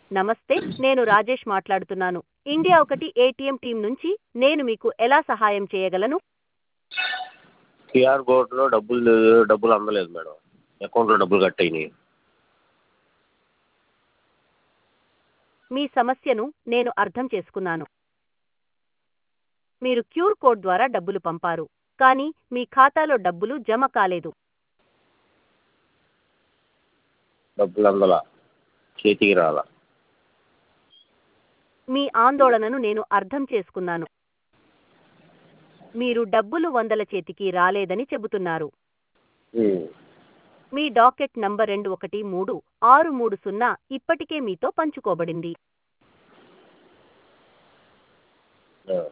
నమస్తే నేను రాజేష్ మాట్లాడుతున్నాను ఇండియా ఒకటి ఏటీఎం టీం నుంచి నేను మీకు ఎలా సహాయం చేయగలను క్యూఆర్ కోడ్లో డబ్బులు డబ్బులు అందలేదు మేడం అకౌంట్లో డబ్బులు కట్ అయినాయి మీ సమస్యను నేను అర్థం చేసుకున్నాను మీరు క్యూర్ కోడ్ ద్వారా డబ్బులు పంపారు కానీ మీ ఖాతాలో డబ్బులు జమ కాలేదు డబ్బులు అందల చేతికి రాలా మీ ఆందోళనను నేను అర్థం చేసుకున్నాను మీరు డబ్బులు వందల చేతికి రాలేదని చెబుతున్నారు ఉమ్. మీ డాకెట్ నంబర్ రెండు ఒకటి మూడు ఆరు మూడు సున్నా ఇప్పటికే మీతో పంచుకోబడింది ఆ.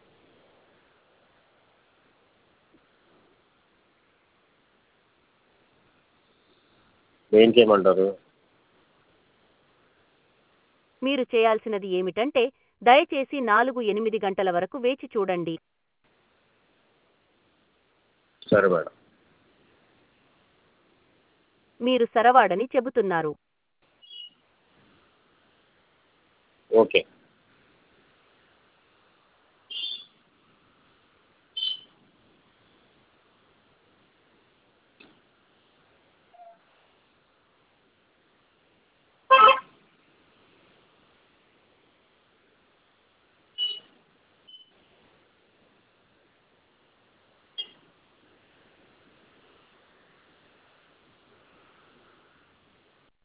ఏం చేయమంటారు మీరు చేయాల్సినది ఏమిటంటే దయచేసి నాలుగు ఎనిమిది గంటల వరకు వేచి చూడండి సరే మేడం మీరు సరవాడని చెబుతున్నారు ఓకే